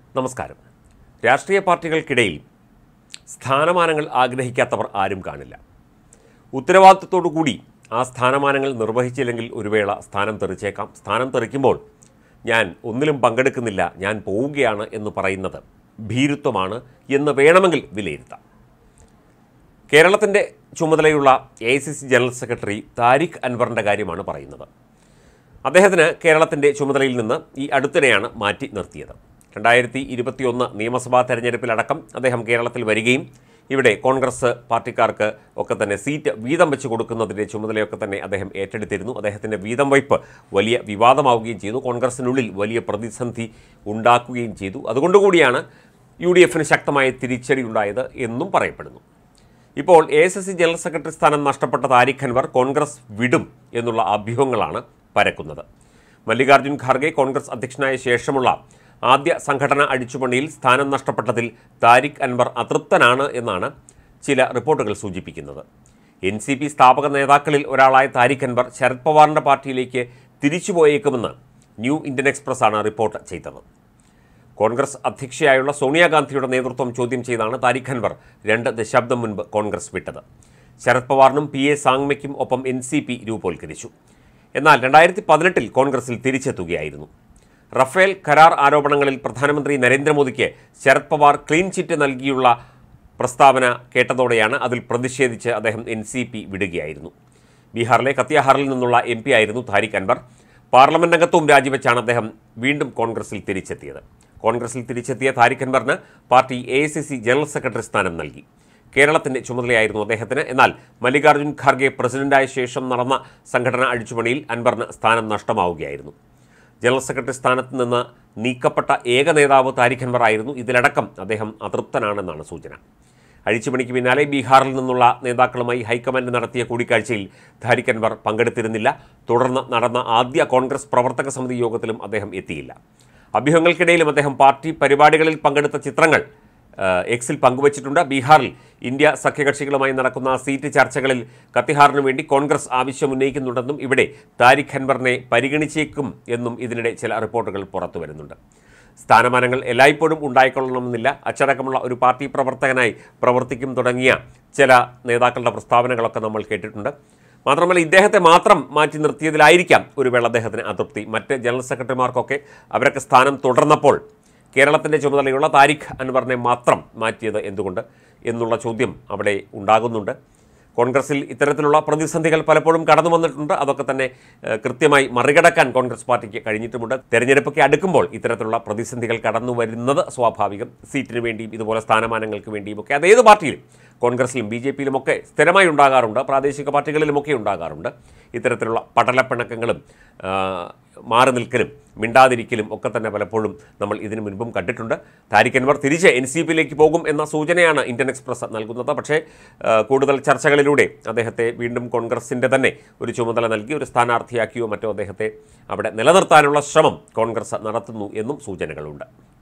നമസ്കാരം രാഷ്ട്രീയ പാർട്ടികൾക്കിടയിൽ സ്ഥാനമാനങ്ങൾ ആഗ്രഹിക്കാത്തവർ ആരും കാണില്ല ഉത്തരവാദിത്വത്തോടു കൂടി ആ സ്ഥാനമാനങ്ങൾ നിർവഹിച്ചില്ലെങ്കിൽ ഒരു വേള സ്ഥാനം തെറിച്ചേക്കാം സ്ഥാനം തെറിക്കുമ്പോൾ ഞാൻ ഒന്നിലും പങ്കെടുക്കുന്നില്ല ഞാൻ പോവുകയാണ് എന്ന് പറയുന്നത് ഭീരുത്വമാണ് എന്ന് വേണമെങ്കിൽ വിലയിരുത്താം കേരളത്തിൻ്റെ ചുമതലയുള്ള A I C C general secretary Tariq അൻവറിൻ്റെ കാര്യമാണ് പറയുന്നത് അദ്ദേഹത്തിന് കേരളത്തിൻ്റെ ചുമതലയിൽ നിന്ന് ഈ അടുത്തിടെയാണ് മാറ്റി നിർത്തിയത് രണ്ടായിരത്തി ഇരുപത്തിയൊന്ന് നിയമസഭാ തെരഞ്ഞെടുപ്പിലടക്കം അദ്ദേഹം കേരളത്തിൽ വരികയും ഇവിടെ കോൺഗ്രസ് പാർട്ടിക്കാർക്ക് ഒക്കെ തന്നെ സീറ്റ് വീതം വെച്ച് കൊടുക്കുന്നതിൻ്റെ ചുമതലയൊക്കെ തന്നെ അദ്ദേഹം ഏറ്റെടുത്തിരുന്നു അദ്ദേഹത്തിൻ്റെ വീതം വയ്പ് വലിയ വിവാദമാവുകയും ചെയ്തു കോൺഗ്രസിനുള്ളിൽ വലിയ പ്രതിസന്ധി ഉണ്ടാക്കുകയും ചെയ്തു അതുകൊണ്ടുകൂടിയാണ് യു ഡി എഫിന് ശക്തമായ തിരിച്ചടി ഉണ്ടായത് എന്നും പറയപ്പെടുന്നു ഇപ്പോൾ A S S C general secretary സ്ഥാനം നഷ്ടപ്പെട്ട താരിഖ് അൻവർ കോൺഗ്രസ് വിടും എന്നുള്ള അഭ്യൂഹങ്ങളാണ് പരക്കുന്നത് മല്ലികാർജ്ജുൻ ഖാർഗെ കോൺഗ്രസ് അധ്യക്ഷനായ ശേഷമുള്ള ആദ്യ സംഘടന അഴിച്ചുപണിയിൽ സ്ഥാനം നഷ്ടപ്പെട്ടതിൽ താരിഖ് അൻവർ അതൃപ്തനാണ് എന്നാണ് ചില റിപ്പോർട്ടുകൾ സൂചിപ്പിക്കുന്നത് എൻ സി പി സ്ഥാപക നേതാക്കളിൽ ഒരാളായ താരിഖ് അൻവർ ശരത് പവാറിൻ്റെ പാർട്ടിയിലേക്ക് തിരിച്ചുപോയേക്കുമെന്ന് ന്യൂ ഇന്ത്യൻ എക്സ്പ്രസ് ആണ് റിപ്പോർട്ട് ചെയ്തത് കോൺഗ്രസ് അധ്യക്ഷയായുള്ള സോണിയാഗാന്ധിയുടെ നേതൃത്വം ചോദ്യം ചെയ്താണ് താരിഖ് അൻവർ രണ്ട് ദശാബ്ദം മുൻപ് കോൺഗ്രസ് വിട്ടത് ശരത് പവാറിനും പി എ സാങ്മയ്ക്കും ഒപ്പം എൻ സി പി രൂപവൽക്കരിച്ചു എന്നാൽ രണ്ടായിരത്തി പതിനെട്ടിൽ കോൺഗ്രസിൽ തിരിച്ചെത്തുകയായിരുന്നു റഫേൽ കരാർ ആരോപണങ്ങളിൽ പ്രധാനമന്ത്രി നരേന്ദ്രമോദിക്ക് ശരത് പവാർ ക്ലീൻ ചിറ്റ് നൽകിയുള്ള പ്രസ്താവന കേട്ടതോടെയാണ് അതിൽ പ്രതിഷേധിച്ച് അദ്ദേഹം എൻ സി പി വിടുകയായിരുന്നു ബീഹാറിലെ കത്തിയാഹാറിൽ നിന്നുള്ള എം പി ആയിരുന്നു താരിഖ് അൻവർ പാർലമെന്റ് അംഗത്വവും രാജിവെച്ചാണ് അദ്ദേഹം വീണ്ടും കോൺഗ്രസിൽ തിരിച്ചെത്തിയത് കോൺഗ്രസിൽ തിരിച്ചെത്തിയ താരിഖ് അൻവറിന് പാർട്ടി എ ജനറൽ സെക്രട്ടറി സ്ഥാനം നൽകി കേരളത്തിന്റെ ചുമതലയായിരുന്നു അദ്ദേഹത്തിന് എന്നാൽ മല്ലികാർജ്ജുൻ ഖാർഗെ പ്രസിഡന്റായ ശേഷം നടന്ന സംഘടനാ അഴിച്ചുപണിയിൽ അൻവറിന് സ്ഥാനം നഷ്ടമാവുകയായിരുന്നു ജനറൽ സെക്രട്ടറി സ്ഥാനത്ത് നിന്ന് നീക്കപ്പെട്ട ഏക നേതാവ് താരിഖ് അൻവർ ആയിരുന്നു ഇതിലടക്കം അദ്ദേഹം അതൃപ്തനാണെന്നാണ് സൂചന അഴിച്ചുപണിക്ക് പിന്നാലെ ബീഹാറിൽ നിന്നുള്ള നേതാക്കളുമായി ഹൈക്കമാൻഡ് നടത്തിയ കൂടിക്കാഴ്ചയിൽ താരിഖ് അൻവർ പങ്കെടുത്തിരുന്നില്ല തുടർന്ന് നടന്ന ആദ്യ കോൺഗ്രസ് പ്രവർത്തക സമിതി യോഗത്തിലും അദ്ദേഹം എത്തിയില്ല അഭ്യൂഹങ്ങൾക്കിടയിലും അദ്ദേഹം പാർട്ടി പരിപാടികളിൽ പങ്കെടുത്ത ചിത്രങ്ങൾ ആ, എക്സിൽ പങ്കുവച്ചിട്ടുണ്ട് ബീഹാറിൽ ഇന്ത്യ സഖ്യകക്ഷികളുമായി നടക്കുന്ന സീറ്റ് ചർച്ചകളിൽ കത്തിഹാറിനു വേണ്ടി കോൺഗ്രസ് ആവശ്യം ഉന്നയിക്കുന്നുണ്ടെന്നും ഇവിടെ താരിഖ് അൻവറിനെ പരിഗണിച്ചേക്കും എന്നും ഇതിനിടെ ചില റിപ്പോർട്ടുകൾ പുറത്തു വരുന്നുണ്ട് സ്ഥാനമാനങ്ങൾ എല്ലായ്പ്പോഴും ഉണ്ടായിക്കൊള്ളണമെന്നില്ല അച്ചടക്കമുള്ള ഒരു പാർട്ടി പ്രവർത്തകനായി പ്രവർത്തിക്കും തുടങ്ങിയ ചില നേതാക്കളുടെ പ്രസ്താവനകളൊക്കെ നമ്മൾ കേട്ടിട്ടുണ്ട് മാത്രമല്ല ഇദ്ദേഹത്തെ മാത്രം മാറ്റി നിർത്തിയതിലായിരിക്കാം ഒരു വേള അദ്ദേഹത്തിന് അതൃപ്തി മറ്റ് ജനറൽ സെക്രട്ടറിമാർക്കൊക്കെ അവരൊക്കെ സ്ഥാനം തുടർന്നപ്പോൾ കേരളത്തിൻ്റെ ചുമതലയുള്ള താരിഖ് അൻവറിനെ മാത്രം മാറ്റിയത് എന്തുകൊണ്ട് എന്നുള്ള ചോദ്യം അവിടെ ഉണ്ടാകുന്നുണ്ട് കോൺഗ്രസിൽ ഇത്തരത്തിലുള്ള പ്രതിസന്ധികൾ പലപ്പോഴും കടന്നു വന്നിട്ടുണ്ട് അതൊക്കെ തന്നെ ഏഹ്, കൃത്യമായി മറികടക്കാൻ കോൺഗ്രസ് പാർട്ടിക്ക് കഴിഞ്ഞിട്ടുമുണ്ട് തെരഞ്ഞെടുപ്പൊക്കെ അടുക്കുമ്പോൾ ഇത്തരത്തിലുള്ള പ്രതിസന്ധികൾ കടന്നു വരുന്നത് സ്വാഭാവികം സീറ്റിന് വേണ്ടിയും ഇതുപോലെ സ്ഥാനമാനങ്ങൾക്ക് വേണ്ടിയും ഒക്കെ അത് ഏത് പാർട്ടിയിലും കോൺഗ്രസിലും ബി ജെ പിയിലുമൊക്കെ സ്ഥിരമായി ഉണ്ടാകാറുണ്ട് പ്രാദേശിക പാർട്ടികളിലുമൊക്കെ ഉണ്ടാകാറുണ്ട് ഇത്തരത്തിലുള്ള പടലപ്പിണക്കങ്ങളും ആ, മാറി നിൽക്കലും മിണ്ടാതിരിക്കലും ഒക്കെ തന്നെ പലപ്പോഴും നമ്മൾ ഇതിനു മുൻപും കണ്ടിട്ടുണ്ട് താരിഖ് അൻവർ തിരിച്ച് എൻ സി പിയിലേക്ക് പോകും എന്ന സൂചനയാണ് ഇന്ത്യൻ എക്സ്പ്രസ് നൽകുന്നത് പക്ഷേ ആ, കൂടുതൽ ചർച്ചകളിലൂടെ അദ്ദേഹത്തെ വീണ്ടും കോൺഗ്രസിൻ്റെ തന്നെ ഒരു ചുമതല നൽകി ഒരു സ്ഥാനാർത്ഥിയാക്കിയോ മറ്റോ അദ്ദേഹത്തെ അവിടെ നിലനിർത്താനുള്ള ശ്രമം കോൺഗ്രസ് നടത്തുന്നു എന്നും സൂചനകളുണ്ട്